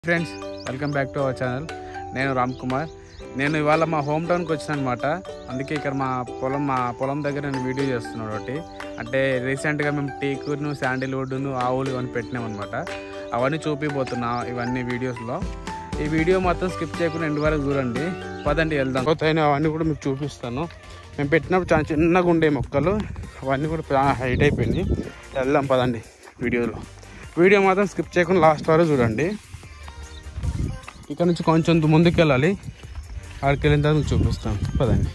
friends welcome back to our channel నేను రామ్ కుమార్ నేను ఇవాళ మా హోమ్ టౌన్కి వచ్చాను అనమాట అందుకే ఇక్కడ మా పొలం మా పొలం దగ్గర నేను వీడియో చేస్తున్నాను ఒకటి అంటే రీసెంట్గా మేము టీకును శాండిల్వుడ్ను ఆవులు ఇవన్నీ పెట్టినాం అనమాట అవన్నీ చూపిపోతున్నా ఇవన్నీ వీడియోస్లో ఈ వీడియో మొత్తం స్కిప్ చేయకుండా ఎండు వరకు చూడండి పదండి వెళ్దాం కొత్త అవన్నీ కూడా మీకు చూపిస్తాను మేము పెట్టినప్పుడు చాలా చిన్నగా ఉండే మొక్కలు అవన్నీ కూడా చాలా హైట్ అయిపోయినాయి వెళ్దాం పదండి వీడియోలో వీడియో మాత్రం స్కిప్ చేయకుండా లాస్ట్ వరకు చూడండి ఇక్కడ నుంచి కొంచెం ముందుకు వెళ్ళాలి ఆడికి వెళ్ళిన తర్వాత మీకు చూపిస్తాను పదండి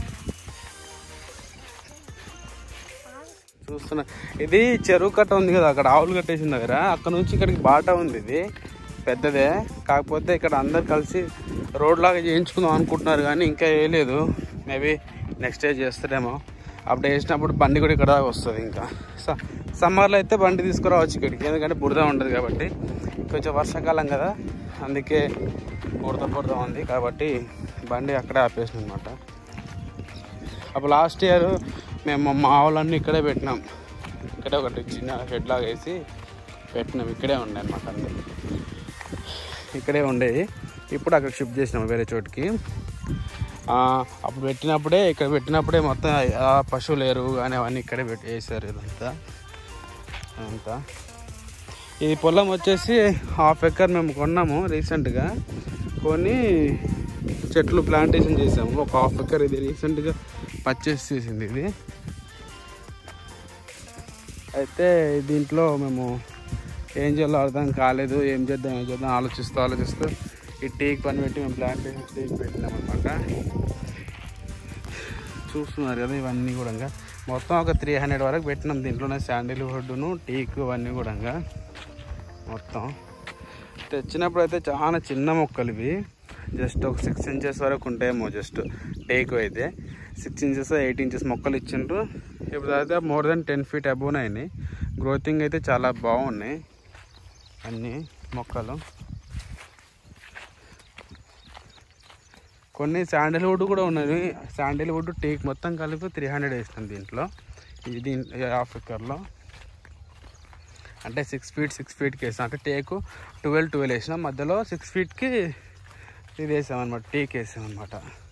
చూస్తున్నా ఇది చెరువు కట్ట ఉంది కదా అక్కడ ఆవులు కట్టేసిన దగ్గర అక్కడ నుంచి ఇక్కడికి బాట ఉంది ఇది పెద్దదే కాకపోతే ఇక్కడ అందరు కలిసి రోడ్ లాగా చేయించుకుందాం అనుకుంటున్నారు కానీ ఇంకా వేయలేదు మేబీ నెక్స్ట్ డే చేస్తారేమో అప్పుడు వేసినప్పుడు బండి కూడా ఇక్కడ దాకా వస్తుంది ఇంకా స- సమ్మర్లో అయితే బండి తీసుకురావచ్చు ఇక్కడికి ఎందుకంటే బురద ఉండదు కాబట్టి కొంచెం వర్షాకాలం కదా అందుకే బురద బురద ఉంది కాబట్టి బండి అక్కడే ఆపేసిన అనమాట అప్పుడు లాస్ట్ ఇయర్ మేము మా ఆవులన్నీ ఇక్కడే పెట్టినాం ఇక్కడే ఒకటి చిన్న షెడ్ లాగా వేసి పెట్టినాం ఇక్కడే ఉండే అనమాట అన్నీ ఇక్కడే ఉండేవి ఇప్పుడు అక్కడ షిఫ్ట్ చేసినాం వేరే చోటుకి ఆ, అప్పుడు పెట్టినప్పుడే ఇక్కడ పెట్టినప్పుడే మొత్తం ఆ పశువులు ఎరువు కానీ అవన్నీ ఇక్కడే పెట్టి వేసారు ఇదంతా అంతా ఈ పొలం వచ్చేసి హాఫ్ ఎకర్ మేము కొన్నాము రీసెంట్గా కొని చెట్లు ప్లాంటేషన్ చేసాము ఒక హాఫ్ ఎకర్ ఇది రీసెంట్గా పర్చేస్ చేసింది ఇది అయితే దీంట్లో మేము ఏం చేయాలో అర్థం కాలేదు ఏం చేద్దాం ఏం చేద్దాం ఆలోచిస్తూ ఆలోచిస్తూ ఈ టీక్ పని పెట్టి మేము ప్లాంటేషన్ టీక్ పెట్టినాం అనమాట చూస్తున్నారు కదా ఇవన్నీ కూడా మొత్తం ఒక త్రీ హండ్రెడ్ వరకు పెట్టినాం దీంట్లోనే శాండిల్వుడ్ను టీక్ ఇవన్నీ కూడా మొత్తం తెచ్చినప్పుడు అయితే చాలా చిన్న మొక్కలు ఇవి జస్ట్ ఒక సిక్స్ ఇంచెస్ వరకు ఉంటాయేమో జస్ట్ టేక్ అయితే సిక్స్ ఇంచెస్ ఎయిట్ ఇంచెస్ మొక్కలు ఇచ్చిండ్రు ఇప్పుడు అయితే more than ten feet above అయినాయి గ్రోతింగ్ అయితే చాలా బాగున్నాయి అన్ని మొక్కలు కొన్ని శాండిల్వుడ్ కూడా ఉన్నది శాండిల్వుడ్ టేక్ మొత్తం కలిపి త్రీ హండ్రెడ్ వేసినాం దీంట్లో ఇది దీని హాఫ్ ఎకర్లో అంటే సిక్స్ ఫీట్ సిక్స్ ఫీట్కి వేసాం అంటే టేకు ట్వెల్వ్ ట్వెల్వ్ వేసినాం మధ్యలో సిక్స్ ఫీట్కి ఇది వేసామన్నమాట టేక్ వేసామన్నమాట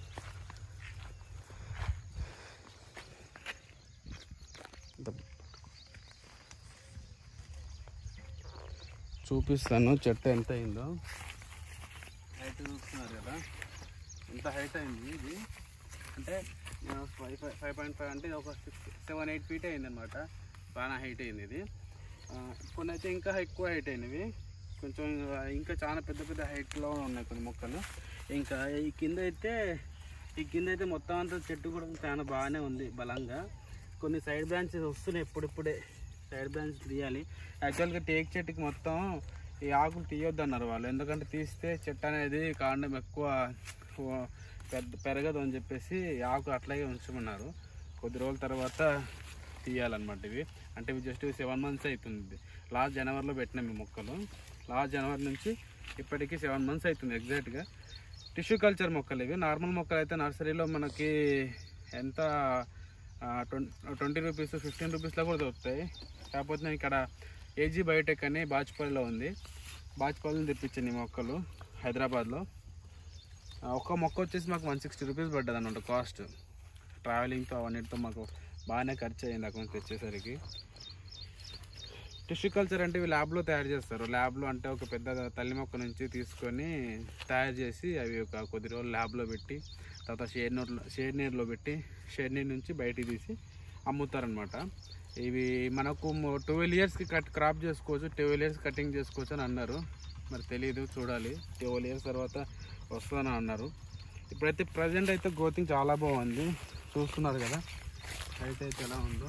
చూపిస్తాను చెట్టు ఎంత అయిందో హైట్ చూస్తున్నారు కదా ఎంత హైట్ అయింది ఇది అంటే ఫైవ్ ఫైవ్ పాయింట్ ఫైవ్ అంటే ఒక సిక్స్ సెవెన్ ఎయిట్ ఫీట్ అయింది అనమాట బాగా హైట్ అయింది ఇది ఆ, కొన్ని అయితే ఇంకా ఎక్కువ హైట్ అయినవి కొంచెం ఇంకా చాలా పెద్ద పెద్ద హైట్లో ఉన్నాయి కొన్ని మొక్కలు ఇంకా ఈ కింద అయితే ఈ కింద అయితే మొత్తం అంతా చెట్టు కూడా చాలా బాగానే ఉంది బలంగా కొన్ని సైడ్ బ్రాంచెస్ వస్తున్నాయి ఎప్పుడిప్పుడే సైడ్ బ్రాంచ్ తీయాలి యాక్చువల్గా టేక్ చెట్టుకి మొత్తం ఈ ఆకులు తీయొద్దు అన్నారు వాళ్ళు ఎందుకంటే తీస్తే చెట్టు అనేది కాండం ఎక్కువ ఓ- పెద్ద పెరగదు అని చెప్పేసి ఈ ఆకు అట్లాగే ఉంచమన్నారు కొద్ది రోజుల తర్వాత తీయాలన్నమాట ఇవి అంటే ఇవి జస్ట్ సెవెన్ మంత్స్ అవుతుంది లాస్ట్ జనవరిలో పెట్టినాం ఈ మొక్కలు లాస్ట్ జనవరి నుంచి ఇప్పటికి సెవెన్ మంత్స్ అవుతుంది ఎగ్జాక్ట్గా టిష్యూ కల్చర్ మొక్కలు ఇవి నార్మల్ మొక్కలు అయితే నర్సరీలో మనకి ఎంత ట్వంటీ రూపీస్ ఫిఫ్టీన్ రూపీస్లో కూడా దొరుకుతాయి కాకపోతే నేను ఇక్కడ ఏజీ బయోటెక్ అని బాచుపల్లిలో ఉంది బాచుపల్లిని తెప్పించాను ఈ మొక్కలు హైదరాబాద్లో ఆ, ఒక్క మొక్క వచ్చేసి మాకు వన్ సిక్స్టీ రూపీస్ పడ్డది అనమాట కాస్ట్ ట్రావెలింగ్తో అవన్నిటితో మాకు బాగానే ఖర్చు అయింది అక్కడ నుంచి తెచ్చేసరికి టిష్యూ కల్చర్ అంటే ఇవి ల్యాబ్లో తయారు చేస్తారు ల్యాబ్లో అంటే ఒక పెద్ద తల్లి మొక్క నుంచి తీసుకొని తయారు చేసి అవి ఒక కొద్ది రోజులు ల్యాబ్లో పెట్టి తర్వాత షేడ్ నోట్లో షేడ్ నీరులో పెట్టి షేడ్ నీరు నుంచి బయటికి తీసి అమ్ముతారనమాట ఇవి మనకు ట్వెల్వ్ ఇయర్స్కి కట్ క్రాప్ చేసుకోవచ్చు ట్వెల్వ్ ఇయర్స్ కటింగ్ చేసుకోవచ్చు అని అన్నారు మరి తెలియదు చూడాలి ట్వెల్వ్ ఇయర్స్ తర్వాత వస్తుందని అన్నారు ఇప్పుడైతే ప్రజెంట్ అయితే గ్రోతింగ్ చాలా బాగుంది చూస్తున్నారు కదా హైట్ అయితే ఎలా ఉందో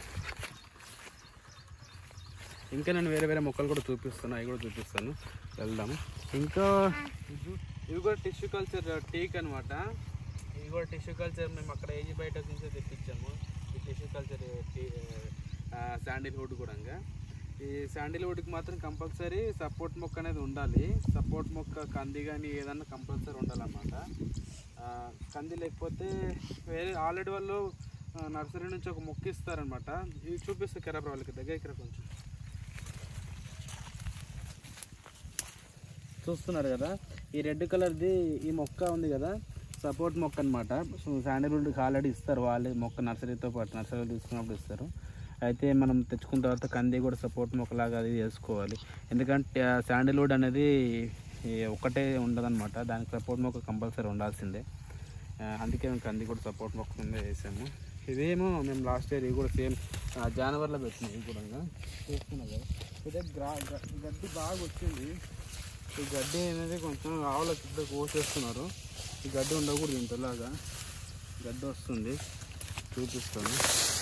ఇంకా నేను వేరే వేరే మొక్కలు కూడా చూపిస్తాను అవి కూడా చూపిస్తాను వెళ్దాము ఇంకా ఇది- ఇవి కూడా టిష్యూ కల్చర్ టీక్ అనమాట ఇవి కూడా టిష్యూ కల్చర్ మేము అక్కడ ఏజీ బయట నుంచి తెప్పించాము ఈ టిష్యూ కల్చర్ శాండిల్వుడ్ కూడా ఈ శాండిల్వుడ్కి మాత్రం కంపల్సరీ సపోర్ట్ మొక్క అనేది ఉండాలి సపోర్ట్ మొక్క కంది కానీ ఏదన్నా కంపల్సరీ ఉండాలన్నమాట ఆ, కంది లేకపోతే వేరే ఆల్రెడీ వాళ్ళు నర్సరీ నుంచి ఒక మొక్క ఇస్తారనమాట ఇవి చూపిస్తే కెరాబ్ వాళ్ళకి దగ్గర ఇక్కడ కొంచెం చూస్తున్నారు కదా ఈ రెడ్ కలర్ది ఈ మొక్క ఉంది కదా సపోర్ట్ మొక్క అనమాట శాండల్వుడ్కి ఆల్రెడీ ఇస్తారు వాళ్ళే మొక్క నర్సరీతో పాటు నర్సరీలో తీసుకున్నప్పుడు ఇస్తారు అయితే మనం తెచ్చుకున్న తర్వాత కంది కూడా సపోర్ట్ మొక్కలాగా అది చేసుకోవాలి ఎందుకంటే శాండల్వుడ్ అనేది ఈ ఒకటే ఉండదన్నమాట దానికి సపోర్ట్ మొక్క కంపల్సరీ ఉండాల్సిందే ఆ, అందుకే మేము కంది కూడా సపోర్ట్ మొక్క కింద వేసాము ఇదేమో మేము లాస్ట్ ఇయర్ ఇవి కూడా సేమ్ జనవరిలో పెట్టినాం ఇవి కూడా చూస్తున్నాం కదా ఇదే గ్రా గ- గడ్డి బాగా వచ్చింది ఈ గడ్డి అనేది కొంచెం ఆవుల చుట్టూ కోసేస్తున్నారు ఈ గడ్డి ఉండకూడదు ఇంతలాగా గడ్డి వస్తుంది చూపిస్తాను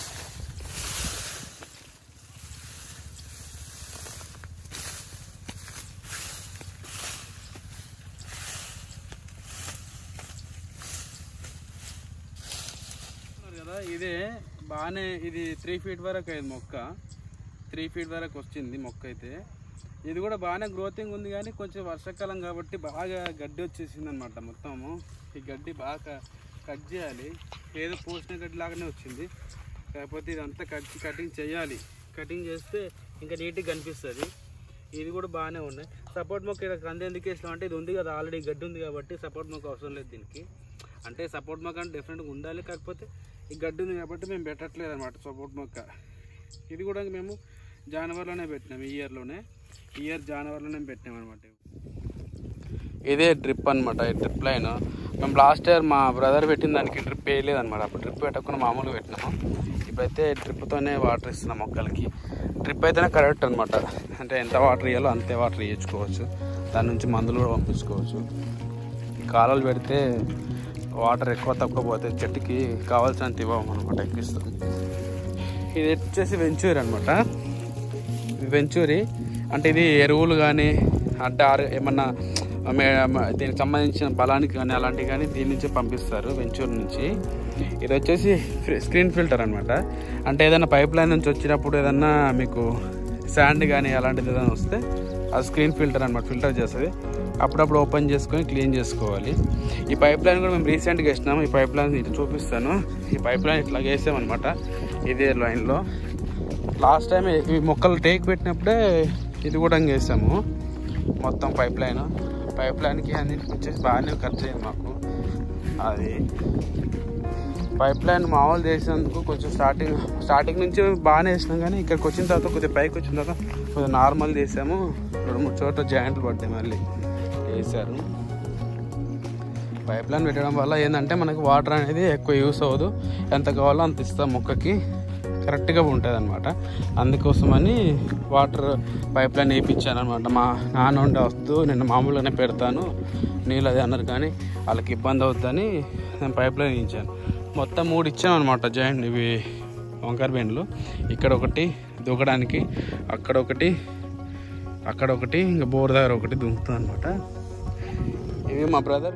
చూస్తున్నారు కదా ఇదే బాగానే ఇది త్రీ ఫీట్ వరకు అయింది మొక్క త్రీ ఫీట్ వరకు వచ్చింది మొక్క అయితే ఇది కూడా బాగానే గ్రోతింగ్ ఉంది కానీ కొంచెం వర్షాకాలం కాబట్టి బాగా గడ్డి వచ్చేసింది అనమాట మొత్తము ఈ గడ్డి బాగా కట్ చేయాలి ఏదో పోసిన గడ్డి లాగానే వచ్చింది కాకపోతే ఇదంతా కట్ కటింగ్ చేయాలి కటింగ్ చేస్తే ఇంకా నీట్గా కనిపిస్తుంది ఇది కూడా బాగానే ఉన్నాయి సపోర్ట్ మొక్క ఇక్కడ కంది ఎందుకు వేసినాం అంటే ఇది ఉంది కదా ఆల్రెడీ గడ్డి ఉంది కాబట్టి సపోర్ట్ మొక్క అవసరం లేదు దీనికి అంటే సపోర్ట్ మొక్క అంటే డిఫరెంట్గా ఉండాలి కాకపోతే ఈ గడ్డి ఉంది కాబట్టి మేము పెట్టట్లేదు అనమాట సపోర్ట్ మొక్క ఇది కూడా మేము జనవరిలోనే పెట్టినాం ఈ ఇయర్లోనే ఈ ఇయర్ జనవరిలోనే పెట్టినాం అనమాట ఇదే డ్రిప్ అనమాట ఈ డ్రిప్ లైన్ మేము లాస్ట్ ఇయర్ మా బ్రదర్ పెట్టిన దానికి డ్రిప్ వేయలేదు అనమాట అప్పుడు డ్రిప్ పెట్టకుండా మామూలుగా పెట్టినాము ఇప్పుడైతే డ్రిప్తోనే వాటర్ ఇస్తున్నాం మొక్కలకి డ్రిప్ అయితేనే కరెక్ట్ అనమాట అంటే ఎంత వాటర్ ఇవ్వాలో అంతే వాటర్ ఇచ్చుకోవచ్చు దాని నుంచి మందులు కూడా పంపించుకోవచ్చు ఈ కాలాలు పెడితే వాటర్ ఎక్కువ తక్కువ పోతే చెట్టుకి కావాల్సినంత ఇవ్వం అనమాట ఎక్కిస్తాం ఇది వచ్చేసి వెంచూరి అనమాట వెంచూరి అంటే ఇది ఎరువులు కానీ అంటే ఆరు ఏమన్నా మే- మ- దీనికి సంబంధించిన బలానికి కానీ అలాంటివి కానీ దీని నుంచి పంపిస్తారు వెంచూర్ నుంచి ఇది వచ్చేసి ఫ్రి- స్క్రీన్ ఫిల్టర్ అనమాట అంటే ఏదైనా పైప్ లైన్ నుంచి వచ్చినప్పుడు ఏదన్నా మీకు శాండ్ కానీ అలాంటిది ఏదైనా వస్తే అది స్క్రీన్ ఫిల్టర్ అనమాట ఫిల్టర్ చేస్తుంది అప్పుడప్పుడు ఓపెన్ చేసుకొని క్లీన్ చేసుకోవాలి ఈ పైప్ లైన్ కూడా మేము రీసెంట్గా వేసినాము ఈ పైప్ లైన్ ఇటు చూపిస్తాను ఈ పైప్ లైన్ ఇట్లా వేసామన్నమాట ఇదే లైన్లో లాస్ట్ టైం ఈ మొక్కలు టేక్ పెట్టినప్పుడే ఇది కూడా వేసాము మొత్తం పైప్ లైన్ పైప్ లైన్కి అన్నిటికి వచ్చేసి బాగానే ఖర్చు అయింది మాకు అది పైప్ లైన్ మామూలు చేసినందుకు కొంచెం స్టార్టింగ్ స్టార్టింగ్ నుంచి బాగానే వేసినాం కానీ ఇక్కడికి వచ్చిన తర్వాత కొద్దిగా పైకి వచ్చిన తర్వాత కొద్దిగా నార్మల్ చేసాము రెండు మూడు చోట్ల జాయింట్లు పడ్డాయి మళ్ళీ వేసారు పైప్ లైన్ పెట్టడం వల్ల ఏంటంటే మనకి వాటర్ అనేది ఎక్కువ యూస్ అవ్వదు ఎంత కావాలో అంత ఇస్తాం మొక్కకి కరెక్ట్గా ఉంటుంది అనమాట అందుకోసమని వాటర్ పైప్ లైన్ వేయించాను అనమాట మా నాన్న ఉండే వస్తూ నేను మామూలుగానే పెడతాను నీళ్ళు అది అన్నారు కానీ వాళ్ళకి ఇబ్బంది అవుతుందని నేను పైప్ లైన్ వేయించాను మొత్తం మూడు ఇచ్చాను అనమాట జాయింట్ ఇవి వంకర బెండ్లు ఇక్కడ ఒకటి దూకడానికి అక్కడ ఒకటి అక్కడ ఒకటి ఇంకా బోర్ దగ్గర ఒకటి దుంకుతుంది అనమాట ఇవి మా బ్రదర్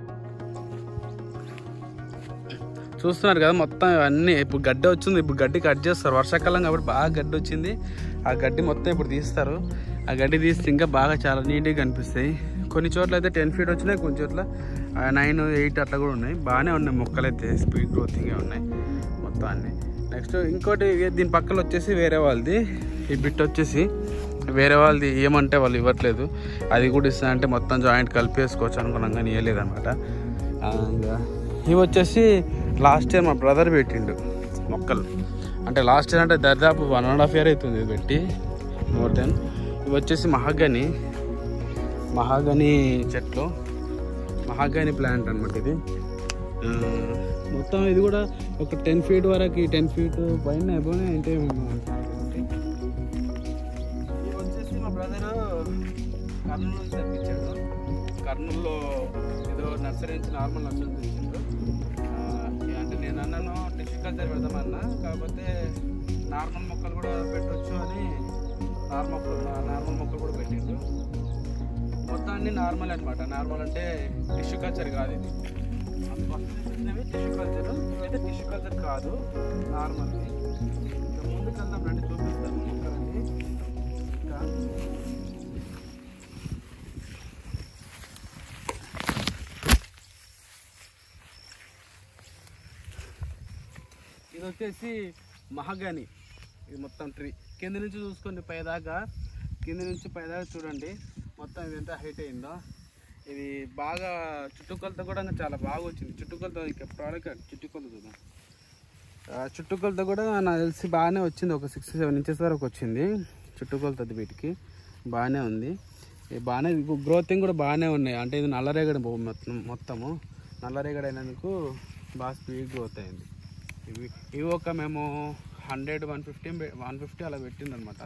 చూస్తున్నారు కదా మొత్తం ఇవన్నీ ఇప్పుడు గడ్డి వచ్చింది ఇప్పుడు గడ్డి కట్ చేస్తారు వర్షాకాలం కాబట్టి బాగా గడ్డి వచ్చింది ఆ గడ్డి మొత్తం ఇప్పుడు తీస్తారు ఆ గడ్డి తీస్తే ఇంకా బాగా చాలా నీట్గా కనిపిస్తాయి కొన్ని చోట్ల అయితే టెన్ ఫీట్ వచ్చినాయి కొన్ని చోట్ల నైన్ ఎయిట్ అట్లా కూడా ఉన్నాయి బాగానే ఉన్నాయి మొక్కలు అయితే స్పీడ్ గ్రోతింగ్గా ఉన్నాయి మొత్తం అన్ని నెక్స్ట్ ఇంకోటి దీని పక్కన వచ్చేసి వేరే వాళ్ళది ఈ బిట్ వచ్చేసి వేరే వాళ్ళది ఏమంటే వాళ్ళు ఇవ్వట్లేదు అది కూడా ఇస్తా అంటే మొత్తం జాయింట్ కలిపేసుకోవచ్చు అనుకున్నాం కానీ ఇవ్వలేదన్నమాట ఆ, ఇంకా ఇవి వచ్చేసి లాస్ట్ ఇయర్ మా బ్రదర్ పెట్టిండు మొక్కలు అంటే లాస్ట్ ఇయర్ అంటే దాదాపు వన్ అండ్ హాఫ్ ఇయర్ అవుతుంది ఇది పెట్టి మోర్ దెన్ ఇవి వచ్చేసి మహాగని మహాగని చెట్లు మహాగని ప్లాంట్ అనమాట ఇది ఆ, మొత్తం ఇది కూడా ఒక టెన్ ఫీట్ వరకు టెన్ ఫీట్ పైన అయిపోయినా అంటే ఇవి వచ్చేసి మా బ్రదర్ కర్నూలు నుంచి తెప్పించాడు కర్నూలులో ఏదో నర్సరీ నుంచి నార్మల్ నర్సరీ తెచ్చిండు ఆ, అంటే నేను అన్నాను టిష్యూ కల్చర్ పెడదామన్నా కాకపోతే నార్మల్ మొక్కలు కూడా పెట్టొచ్చు అని నార్మల్ మొక్కలు నార్మల్ మొక్కలు కూడా పెట్టిండు మొత్తం అన్ని నార్మల్ అనమాట నార్మల్ అంటే టిష్యూ కల్చర్ కాదు ఇది టిష్యూ కల్చర్ అయితే టిష్యూ కల్చర్ కాదు నార్మల్ ముందుకు వెళ్దాం రండి చూపిస్తాను మొక్కలన్నీ ఇంకా ఇది వచ్చేసి మహాగాని ఇది మొత్తం ట్రీ కింద నుంచి చూసుకోండి పైదాకా కింద నుంచి పైదాకా చూడండి మొత్తం ఇది ఎంత హైట్ అయిందో ఇది బాగా చుట్టుకొలత కూడా చాలా బాగా వచ్చింది చుట్టుకొలత ఇక ప్రోడక్ట్ చుట్టుకొలత చూద్దాం ఆ, చుట్టుకొలత కూడా నాకు తెలిసి బాగానే వచ్చింది ఒక సిక్స్ సెవెన్ ఇంచెస్ వరకు వచ్చింది చుట్టుకొలతది వీటికి బాగానే ఉంది ఇది బాగానే గ్రోతింగ్ కూడా బాగానే ఉన్నాయి అంటే ఇది నల్లరేగడి భూమి మొత్తం మొత్తము నల్లరేగడి అయినందుకు బాగా స్పీడ్ గ్రోత్ అయింది ఇవి ఇవి ఒక మేము hundred one fifty one fifty అలా పెట్టిందనమాట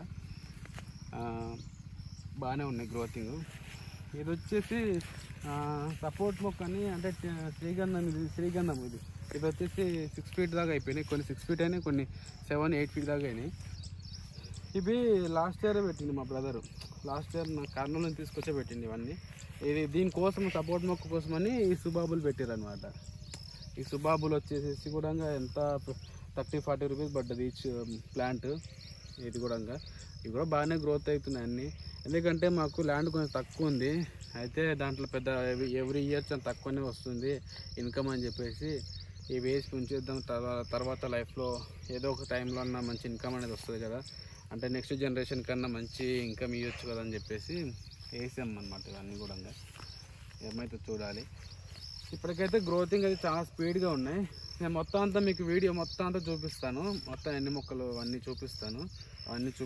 బాగానే ఉన్నాయి గ్రోతింగ్ ఇది వచ్చేసి సపోర్ట్ మొక్క అని అంటే ట- శ్రీగంధం ఇది శ్రీగంధం ఇది ఇది వచ్చేసి సిక్స్ ఫీట్ దాకా అయిపోయినాయి కొన్ని సిక్స్ ఫీట్ అయినాయి కొన్ని సెవెన్ ఎయిట్ ఫీట్ దాకా అయినాయి ఇవి లాస్ట్ ఇయర్ పెట్టింది మా బ్రదరు లాస్ట్ ఇయర్ నా కర్నూలు నుంచి తీసుకొచ్చే పెట్టింది ఇవన్నీ ఇది దీనికోసం సపోర్ట్ మొక్క కోసమని ఈ సుబాబులు పెట్టారు అనమాట ఈ సుబాబులు వచ్చేసేసి కూడా ఎంత థర్టీ ఫార్టీ రూపీస్ పడ్డది ఈచ్ ప్లాంట్ ఇది కూడా ఇవి కూడా బాగానే గ్రోత్ అవుతున్నాయి అన్ని ఎందుకంటే మాకు ల్యాండ్ కొంచెం తక్కువ ఉంది అయితే దాంట్లో పెద్ద ఎవ్రీ ఇయర్ చాలా తక్కువనే వస్తుంది ఇన్కమ్ అని చెప్పేసి ఈ వేసి ఉంచేద్దాం తర్వా- తర్వాత లైఫ్లో ఏదో ఒక టైంలో అన్న మంచి ఇన్కమ్ అనేది వస్తుంది కదా అంటే నెక్స్ట్ జనరేషన్ కన్నా మంచి ఇన్కమ్ ఇవ్వచ్చు కదా అని చెప్పేసి వేసాం అనమాట ఇవన్నీ కూడా ఏమైతే చూడాలి ఇప్పటికైతే గ్రోతింగ్ అయితే చాలా స్పీడ్గా ఉన్నాయి నేను మొత్తం అంతా మీకు వీడియో మొత్తం అంతా చూపిస్తాను మొత్తం ఎన్ని మొక్కలు అన్నీ చూపిస్తాను అవన్నీ చూ